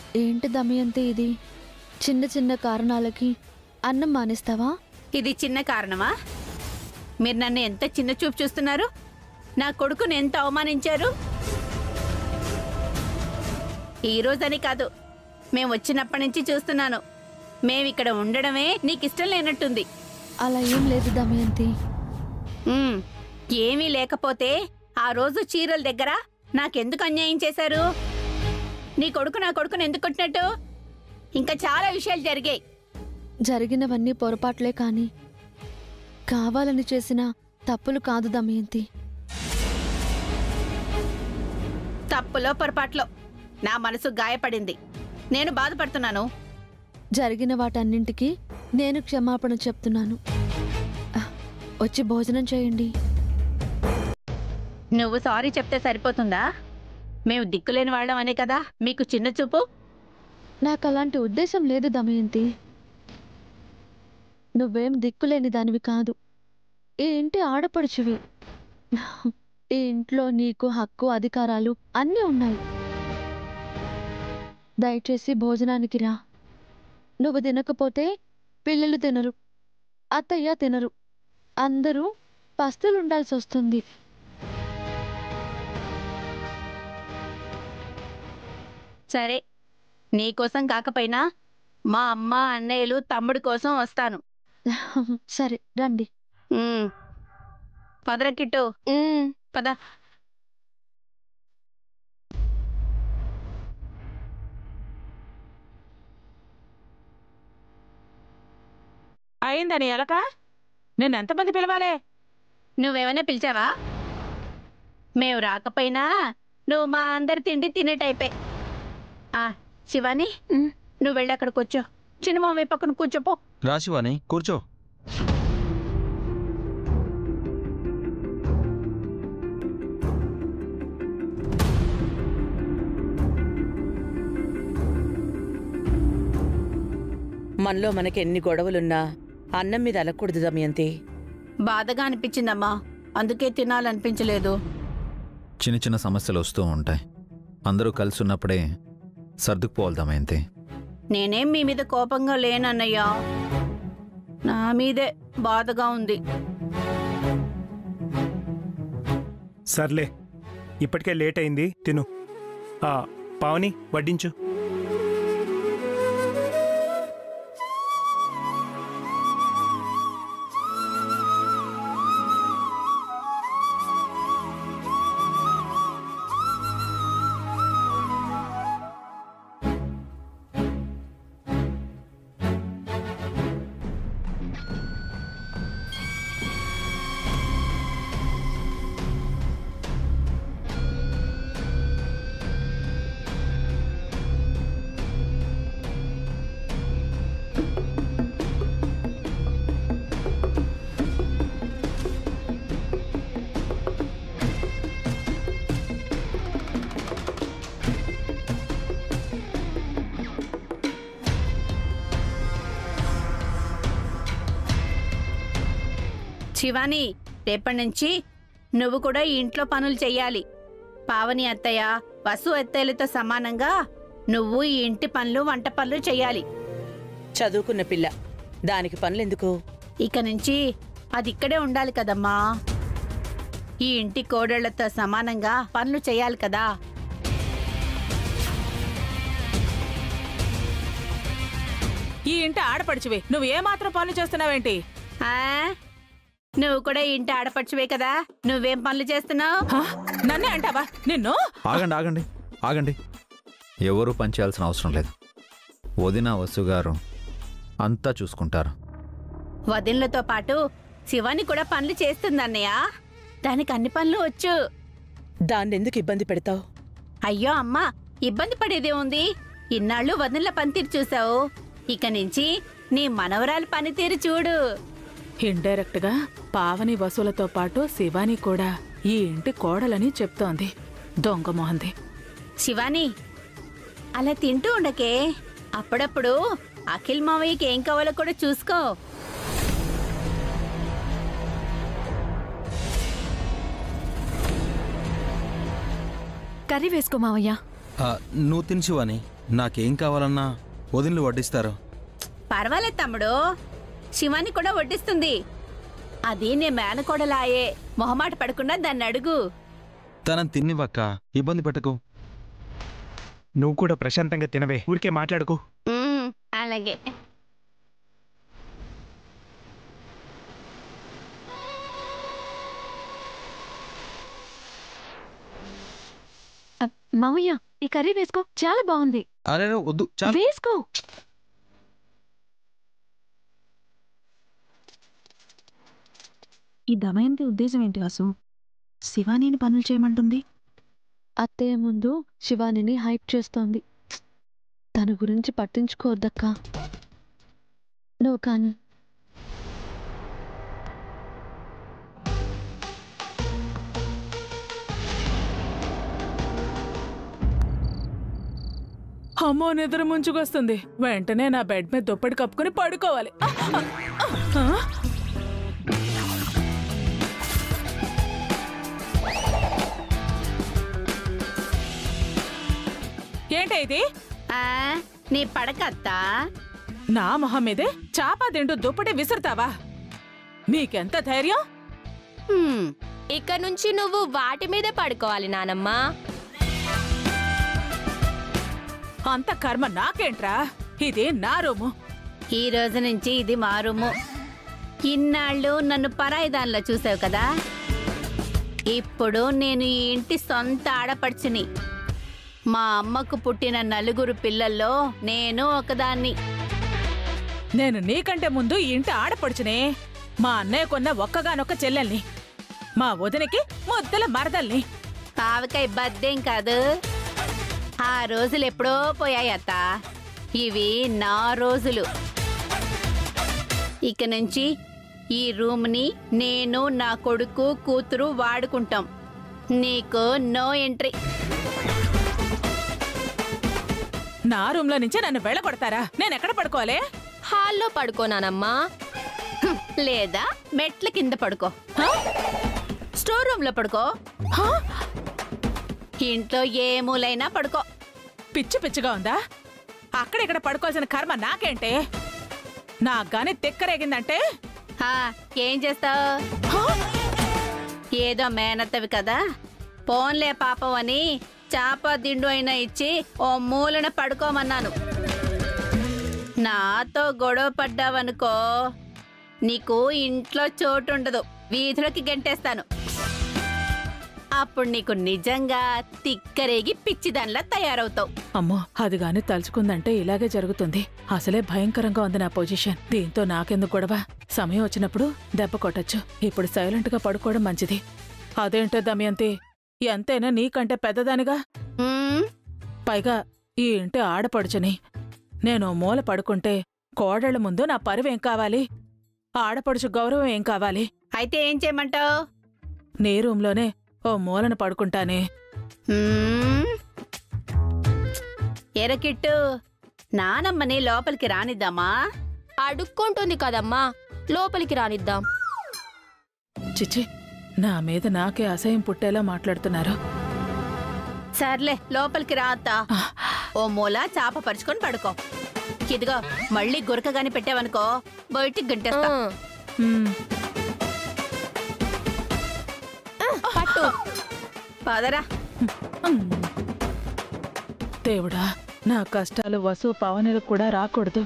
ఏంటి దమయంతి ఇది చిన్న చిన్న కారణాలకి అన్నం మానేస్తావా ఇది చిన్న కారణమా మీరు నన్ను ఎంత చిన్న చూపు చూస్తున్నారు నా కొడుకుని ఎంత అవమానించారు ఈ రోజని కాదు మేము వచ్చినప్పటి నుంచి చూస్తున్నాను మేమిక్కడ ఉండడమే నీకు ఇష్టం లేనట్టుంది అలా ఏం లేదు దమయంతి ఉమ్, ఏమీ లేకపోతే ఆ రోజు చీరల దగ్గర నాకెందుకు అన్యాయం చేశారు నీ కొడుకు నా కొడుకుని ఎందుకు కొట్టినట్టు ఇంకా చాలా విషయాలు జరిగాయి జరిగినవన్నీ పొరపాట్లే కాని కావాలని చేసిన తప్పులు కాదు దమయంతి తప్పులో పొరపాట్లో నా మనసు గాయపడింది నేను బాధపడుతున్నాను జరిగిన వాటన్నింటికి నేను క్షమాపణ చెప్తున్నాను ఆ, వచ్చి భోజనం చేయండి నువ్వు సారీ చెప్తే సరిపోతుందా మేము దిక్కులేని వాళ్ళం అనే కదా మీకు చిన్న చూపు నాకు అలాంటి ఉద్దేశం లేదు దమయంతి నువ్వేం దిక్కులేని దానివి కాదు ఈ ఇంటి ఆడపడుచువి ఈ ఇంట్లో నీకు హక్కు అధికారాలు అన్నీ ఉన్నాయి దయచేసి భోజనానికి రా నువ్వు తినకపోతే పిల్లలు తినరు అత్తయ్య తినరు అందరూ పస్తులుండాల్సి వస్తుంది సరే నీకోసం కాకపోయినా మా అమ్మ అన్నయ్యలు తమ్ముడి కోసం వస్తాను సరే రండి ఉమ్. పదరా కిట్టు పద అయిందని ఎలక నేను ఎంతమంది పిలవాలే నువ్వేమైనా పిలిచావా మేము రాకపోయినా నువ్వు మా అందరి తిండి తినే టైపే ఆ శివాని ఉమ్. నువ్వు వెళ్ళి అక్కడ కూర్చో చిన్నమామ పక్కన కూర్చోపో రాశివాణి కూర్చో మనలో మనకి ఎన్ని గొడవలున్నా అన్నం మీద అలకూడదు దమయంతి బాధగా అనిపించిందమ్మా అందుకే తినాలనిపించలేదు చిన్న చిన్న సమస్యలు వస్తూ ఉంటాయి అందరూ కలిసి ఉన్నప్పుడే సర్దుకుపోవాలి దమయంతి నేనేం మీ మీద కోపంగా లేనన్నయ్యా నా మీదే బాధగా ఉంది సర్లే ఇప్పటికే లేట్ అయింది తిను ఆ పావని వడ్డించు శివాని రేపటి నుంచి నువ్వు కూడా ఈ ఇంట్లో పనులు చెయ్యాలి పావని అత్తయ్య వసు అత్తయ్యలతో సమానంగా నువ్వు ఈ ఇంటి పనులు వంట పనులు చెయ్యాలి చదువుకున్న పిల్ల దానికి పనులెందుకు ఇక నుంచి అది ఇక్కడే ఉండాలి కదమ్మా ఈ ఇంటి కోడళ్లతో సమానంగా పనులు చేయాలి కదా ఈ ఇంటి ఆడపడిచివే నువ్వు ఏమాత్రం పనులు చేస్తున్నావేంటి ఆ? నువ్వు కూడా ఈ ఇంటి ఆడపడుచువే కదా నువ్వేం పనులు చేస్తున్నావు హా? నన్నే అంటావా నిన్ను ఆగండి ఆగండి ఆగండి ఎవరూ పనిచేయాల్సిన అవసరం లేదు వదిన వసు గారు అంతా చూసుకుంటారు వదినలతో పాటు శివాని కూడా పనులు చేస్తుందన్నయ్య దానికి అన్ని పనులు వచ్చు దాన్నెందుకు ఇబ్బంది పెడతావు అయ్యో అమ్మా ఇబ్బంది పడేదే ఉంది ఇన్నాళ్ళు వదినల పనితీరు చూసావు ఇక నుంచి నీ మనవరాలు పనితీరు చూడు ఇండైరెక్ట్ గా పావని వసూలతో పాటు శివాని కూడా ఈ ఇంటి కోడలని చెప్తోంది దొంగ మొహంది శివాని అలా తింటూ ఉండకే అప్పుడప్పుడు అఖిల్ మావయ్యకి ఏం కావాలో కూడా చూసుకో కర్రీ వేసుకో మావయ్య ఆ, నువ్వు తిని శివాని నాకేం కావాలన్నా వదినలు వడ్డిస్తారు పర్వాలేదు తమ్ముడు శివాని కూడా వడ్డిస్తుంది అది నే మేనకోడలాయే మొహమాట పడకుండా దాన్ని అడుగు తనని తిన్నివక్క ఇబ్బంది పెట్టకు నువ్వు కూడా ప్రశాంతంగా తినవే ఊరికే మాట్లాడుకో ఉమ్, అలాగే అ- మావయ్య ఈ కర్రీ వేసుకో చాలా బాగుంది అరే వద్దు చాలు వేసుకో ఈ దమయంతి ఉద్దేశం ఏంటి వాసు శివానీని పనులు చేయమంటుంది అత్తయ్య ముందు శివానిని హైప్ చేస్తోంది తన గురించి పట్టించుకోవద్దక్కా నువ్వు కానీ అమ్మో నిద్ర ముంచుకొస్తుంది వెంటనే నా బెడ్ మీద దుప్పటి కప్పుకొని పడుకోవాలి ఆ, ఆ, ఆ. ఏంటి ఇది ఆ, నీ పడకత్తా నా మొహం మీదే చాపా తింటూ దుప్పటి విసురుతావా నీకెంత ధైర్యం హ్మ్, ఇక నుంచి నువ్వు వాటి మీదే పడుకోవాలి నానమ్మా అంత కర్మ నాకేంట్రా ఇది నా రూము ఈ రోజు నుంచి ఇది మా రూము ఇన్నాళ్ళు నన్ను పరాయి దానిలో చూసావు కదా ఇప్పుడు నేను ఈ ఇంటి సొంత ఆడపడుచుని మా అమ్మకు పుట్టిన నలుగురు పిల్లల్లో నేను ఒకదాన్ని నేను నీకంటే ముందు ఈ ఇంటి ఆడపడుచునే మా అన్నయ్య కొన్న ఒక్కగానొక్క చెల్లెల్ని మా వదినకి ముద్దల మరదల్ని ఆవకాయ బద్దేం కాదు ఆ రోజులు ఎప్పుడో పోయాయి అత్త ఇవి నా రోజులు ఇక నుంచి ఈ రూమ్ని నేను నా కొడుకు కూతురు వాడుకుంటాం నీకు నో ఎంట్రీ నా రూమ్ లో నుంచి నన్ను వెళ్ళగొడతారా నేను ఎక్కడ పడుకోవాలి హాల్లో పడుకో నానమ్మా హ్మ్, లేదా మెట్ల కింద పడుకో హ? స్టోర్ రూమ్ లో పడుకో హ? ఇంట్లో ఏ మూలైనా పడుకో పిచ్చి పిచ్చిగా ఉందా అక్కడిక్కడ పడుకోవాల్సిన కర్మ నాకేంటే నాకు గాని తిక్కరేగిందంటే హా, ఏం చేస్తావు హ? ఏదో మేనత్తవి కదా పోన్లే పాపం అని చాప దిండు అయినా ఇచ్చి ఓ మూలన పడుకోమన్నాను నాతో గొడవ పడ్డావనుకో నీకు ఇంట్లో చోటు ఉండదు వీధిలోకి గెంటేస్తాను అప్పుడు నీకు నిజంగా తిక్కరేగి పిచ్చిదానిలా తయారవుతావు అమ్మో అది గాని తలుచుకుందంటే ఇలాగే జరుగుతుంది అసలే భయంకరంగా ఉంది నా పొజిషన్ దీంతో నాకెందుకు గొడవ సమయం వచ్చినప్పుడు దెబ్బ కొట్టచ్చు ఇప్పుడు సైలెంట్ గా పడుకోవడం మంచిది అదేంటో దమయంతి ఎంతైనా నీకంటే పెద్దదానిగా ఉమ్, పైగా ఈ ఇంటి ఆడపడుచుని నేను మూల పడుకుంటే కోడళ్ళ ముందు నా పరువేం కావాలి ఆడపడుచు గౌరవం ఏం కావాలి అయితే ఏం చేయమంటావు నీ రూంలోనే ఓ మూలన పడుకుంటానే ఎరకిట్టు నానమ్మని లోపలికి రానిద్దామా అడుక్కుంటుంది కదమ్మా లోపలికి రానిద్దాం చిచి నా మీద నాకే అసహ్యం పుట్టేలా మాట్లాడుతున్నారు సర్లే లోపలికి రా అత్తా ఆ, ఓ మూల చాప పరుచుకొని పడుకో ఇదిగో మళ్ళీ గురకగాని పెట్టావనుకో బయటికి గంటేస్తా ఉమ్, మ్, పట్టు పదరా మ్. దేవుడా నా కష్టాలు వసు పవనులకు కూడా రాకూడదు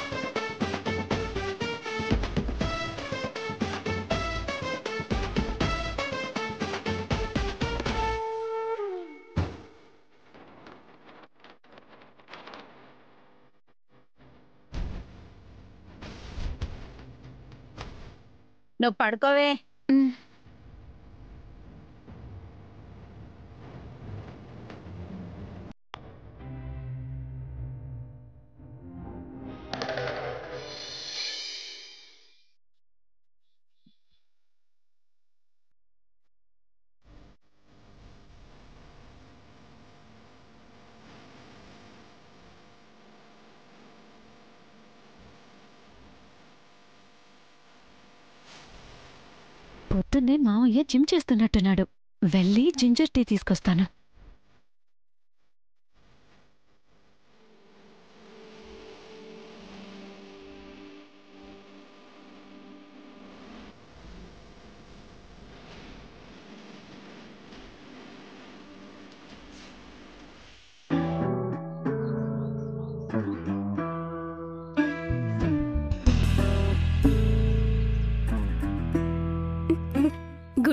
నువ్వు పడుకోవే ఉమ్. పొద్దున్నే మావయ్య జిమ్ చేస్తున్నట్టున్నాడు వెళ్ళి జింజర్ టీ తీసుకొస్తాను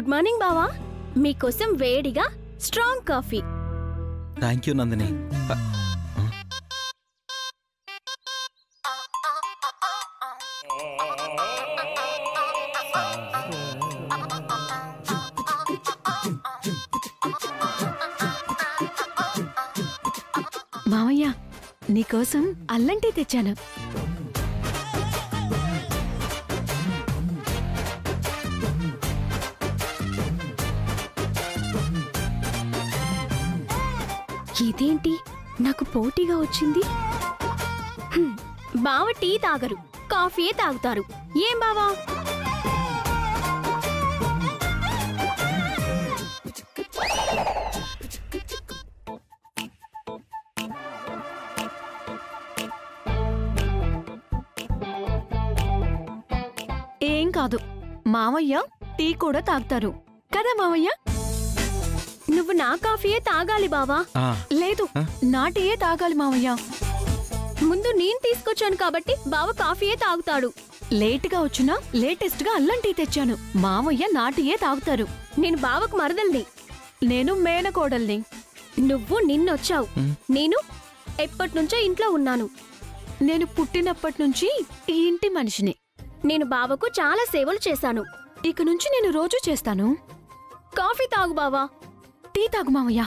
గుడ్ మార్నింగ్ బావా మీకోసం వేడిగా strong coffee thank you Nandini అ, మావయ్య నీకోసం అల్లం టీ తెచ్చాను ఇదేంటి నాకు పోటీగా వచ్చింది హ్మ్, బావ టీ తాగరు కాఫీయే తాగుతారు ఏం బావా ఏం కాదు మావయ్య టీ కూడా తాగుతారు కదా మావయ్య నువ్వు నా కాఫీయే తాగాలి బావా ఆ, లేదు నా టీయే తాగాలి మావయ్య ముందు నేను తీసుకొచ్చాను కాబట్టి బావ కాఫీయే తాగుతాడు లేటుగా వచ్చినా లేటెస్ట్ గా అల్లం టీ తెచ్చాను మావయ్య నా టీయే తాగుతారు నేను బావకు మరదల్ని నేను మేనకోడల్ని నువ్వు నిన్నొచ్చావు ఉమ్. నేను ఎప్పటినుంచో ఇంట్లో ఉన్నాను నేను పుట్టినప్పటి నుంచి ఈ ఇంటి మనిషిని నేను బావకు చాలా సేవలు చేశాను ఇక నుంచి నేను రోజు చేస్తాను కాఫీ తాగు బావా టీ తాగు మావయ్య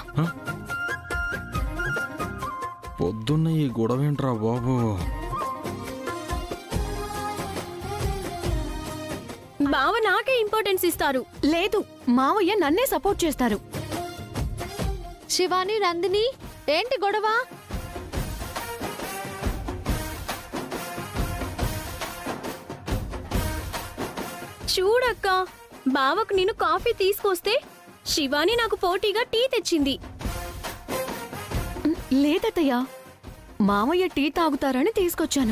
పొద్దున్న ఈ గొడవ ఏంట్రా బాబు బావ నాకే ఇంపార్టెన్స్ ఇస్తారు లేదు మావయ్య నన్నే సపోర్ట్ చేస్తారు శివాని నందిని ఏంటి గొడవ చూడక్క బావకు నేను కాఫీ తీసుకొస్తే శివాని నాకు పోటీగా టీ తెచ్చింది లేదత్తయ్య మావయ్య టీ తాగుతారని తీసుకొచ్చాను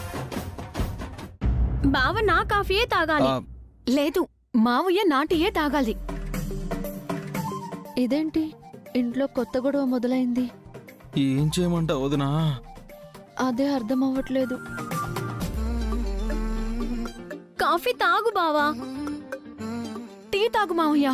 బావ నా కాఫీయే తాగాలి ఆ, లేదు మావయ్య నా టీయే తాగాలి ఇదేంటి ఇంట్లో కొత్త గొడవ మొదలైంది ఏం చేయమంటావు వదినా అదే అర్థం అవ్వట్లేదు కాఫీ తాగు బావా టీ తాగు మావయ్య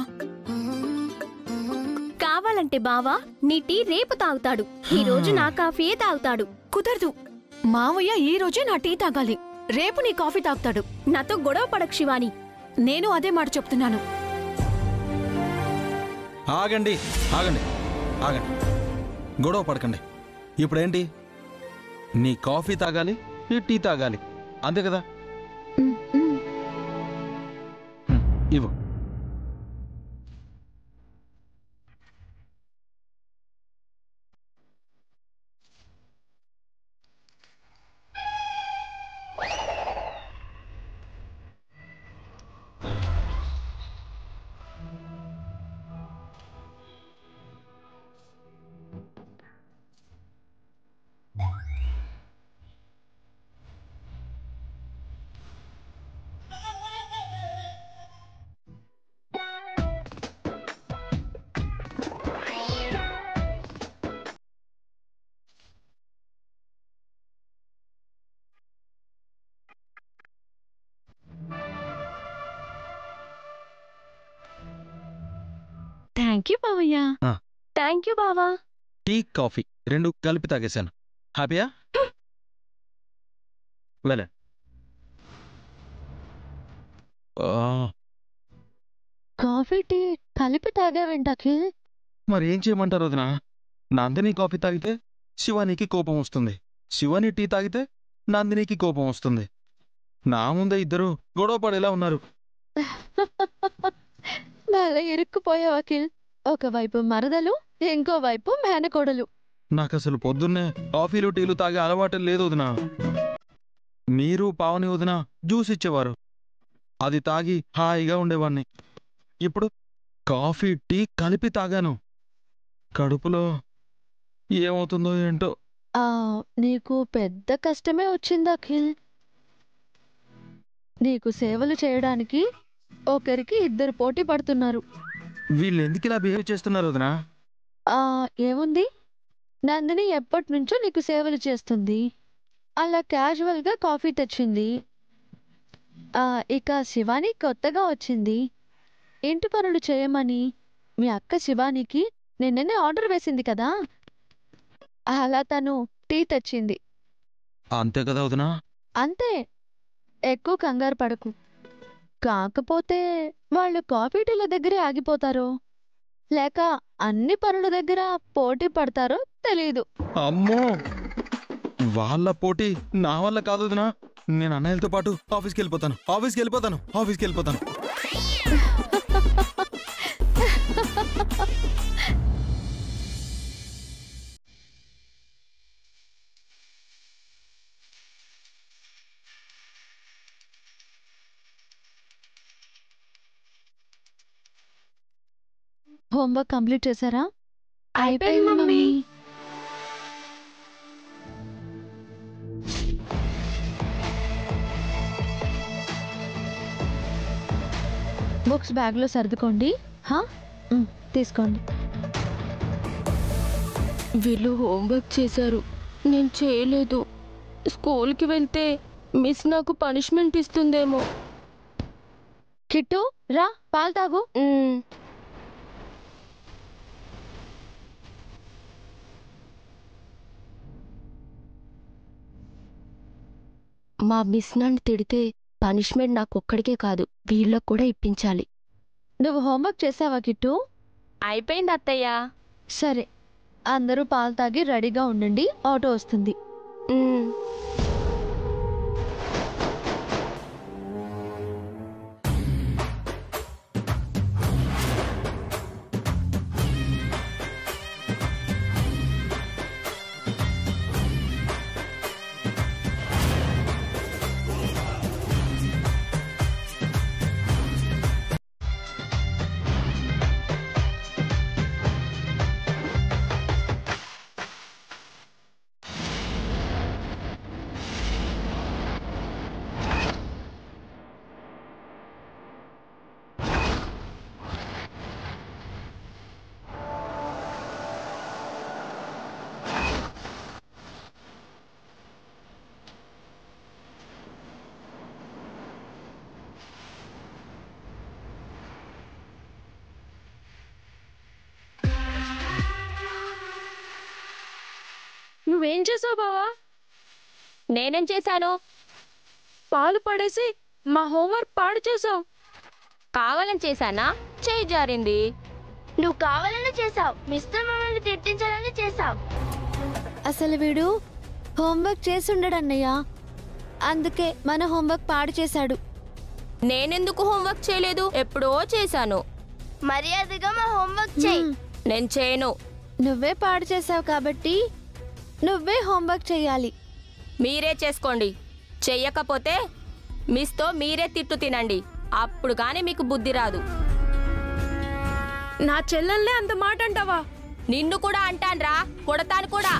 కావాలంటే బావా నీ టీ రేపు తాగుతాడు ఈ రోజు నా కాఫీయే తాగుతాడు కుదరదు మావయ్య ఈ రోజే నా టీ తాగాలి రేపు నీ కాఫీ తాగుతాడు నాతో గొడవ పడకు శివాని నేను అదే మాట చెప్తున్నాను ఆగండి ఆగండి ఆగండి గొడవ పడకండి ఇప్పుడేంటి నీ కాఫీ తాగాలి నీ టీ తాగాలి అంతే కదా ఉమ్, ఉమ్. హ్మ్, ఇవ్వు థ్యాంక్ యూ మావయ్య థ్యాంక్ యూ బావా టీ కాఫీ రెండు కలిపి తాగేశాను హ్యాపీయా వెళ్ళ కాఫీ టీ కలిపి తాగావేంటి అఖిల్ మరి ఏం చేయమంటారు వదినా నందిని కాఫీ తాగితే శివానికి కోపం వస్తుంది శివాని టీ తాగితే నందినికి కోపం వస్తుంది నా ముందే ఇద్దరు గొడవ పడేలా ఉన్నారు బాగా ఇరుక్కుపోయావు అఖిల్ ఒకవైపు మరదలు ఇంకోవైపు మేనకోడలు నాకు అసలు పొద్దున్నే కాఫీలు టీలు తాగే అలవాటు లేదు వదినా మీరు పావని వదిన జ్యూస్ ఇచ్చేవారు అది తాగి హాయిగా ఉండేవాణ్ణి ఇప్పుడు కాఫీ టీ కలిపి తాగాను కడుపులో ఏమవుతుందో ఏంటో ఆ నీకు పెద్ద కష్టమే వచ్చింది అఖిల్ నీకు సేవలు చేయడానికి ఒకరికి ఇద్దరు పోటీ పడుతున్నారు వీళ్ళు ఎందుకు ఇలా బిహేవ్ చేస్తున్నారు వదినా ఆ ఏముంది నందిని ఎప్పటి నుంచో నీకు సేవలు చేస్తుంది అలా క్యాజువల్గా కాఫీ తెచ్చింది ఆ ఇక శివాని కొత్తగా వచ్చింది ఇంటి పనులు చేయమని మీ అక్క శివానికి నిన్ననే ఆర్డర్ వేసింది కదా అలా తను టీ తెచ్చింది అంతే కదా వదినా అంతే ఎక్కువ కంగారు పడకు కాకపోతే వాళ్ళు కాఫీ టీల దగ్గరే ఆగిపోతారో లేక అన్ని పనుల దగ్గర పోటీ పడతారో తెలీదు అమ్మో వాళ్ళ పోటీ నా వల్ల కాదు వదినా నేను అన్నయ్యలతో పాటు ఆఫీస్కి వెళ్ళిపోతాను ఆఫీస్కి వెళ్ళిపోతాను ఆఫీస్కి వెళ్ళిపోతాను హోంవర్క్ కంప్లీట్ చేశారా అయిపోయింది, మమ్మీ. బుక్స్ బ్యాగ్లో సర్దుకోండి హా ఉమ్, తీసుకోండి వీళ్ళు హోంవర్క్ చేశారు నేను చేయలేదు స్కూల్కి వెళ్తే మిస్ నాకు పనిష్మెంట్ ఇస్తుందేమో కిట్టు రా పాలు తాగు మ్మ్. మా మిస్ నన్ను తిడితే పనిష్మెంట్ నాకొక్కడికే కాదు వీళ్ళకు కూడా ఇప్పించాలి నువ్వు హోంవర్క్ చేసావా కిట్టు అయిపోయింది అత్తయ్య సరే అందరూ పాలు తాగి రెడీగా ఉండండి ఆటో వస్తుంది మ్మ్. నువ్వేం చేసావు బావా నేనేం చేశాను పాలు పడేసి మా హోంవర్క్ పాడు చేసావు కావాలని చేశానా చేయి జారింది నువ్వు కావాలని చేసావు మిస్టర్ మమ్మల్ని తిట్టించాలని చేసావు అసలు వీడు హోంవర్క్ చేసి ఉండడన్నయ్య అందుకే మన హోంవర్క్ పాడు చేశాడు నేనెందుకు హోంవర్క్ చేయలేదు ఎప్పుడో చేశాను మర్యాదగా మా హోంవర్క్ చేయి హ్మ్, నేను చేయను నువ్వే పాడు చేసావు కాబట్టి నువ్వే హోంవర్క్ చేయాలి మీరే చేసుకోండి చెయ్యకపోతే మిస్తో మీరే తిట్టు తినండి అప్పుడు కానీ మీకు బుద్ధి రాదు నా చెల్లెల్నే అంత మాట అంటావా నిన్ను కూడా అంటాన్రా కొడతాను కూడా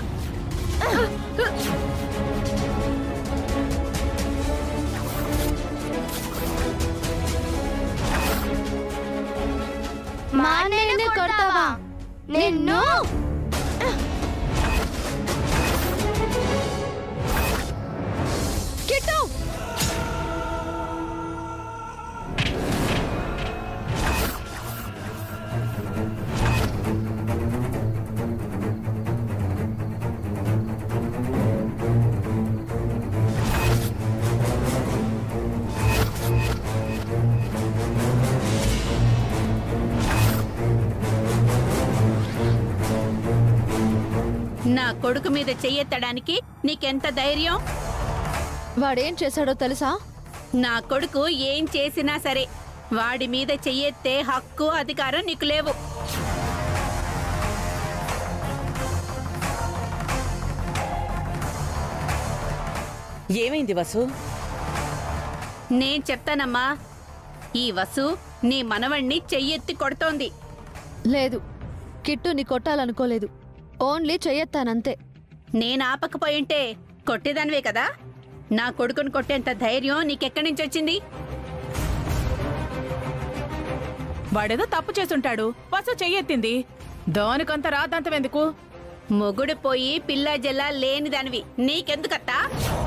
మా అన్నయ్యని కొడతావా నిన్ను కిట్టు నా కొడుకు మీద చెయ్యెత్తడానికి నీకెంత ధైర్యం వాడేం చేశాడో తెలుసా నా కొడుకు ఏం చేసినా సరే వాడి మీద చెయ్యెత్తే హక్కు అధికారం నీకు లేవు ఏమైంది వసు నేను చెప్తానమ్మా ఈ వసు నీ మనవణ్ణి చెయ్యెత్తి కొడుతోంది లేదు కిట్టు నీ కొట్టాలనుకోలేదు ఓన్లీ చెయ్యొత్తానంతే నేను ఆపకపోయింటే కొట్టేదానివే కదా నా కొడుకుని కొట్టేంత ధైర్యం నీకెక్కడి నుంచి వచ్చింది వాడేదో తప్పు చేసుంటాడు వసు చెయ్యెత్తింది దానికంత రాద్దంతం ఎందుకు మొగుడు పోయి పిల్ల జల్ల లేనిదానివి నీకెందుకత్తా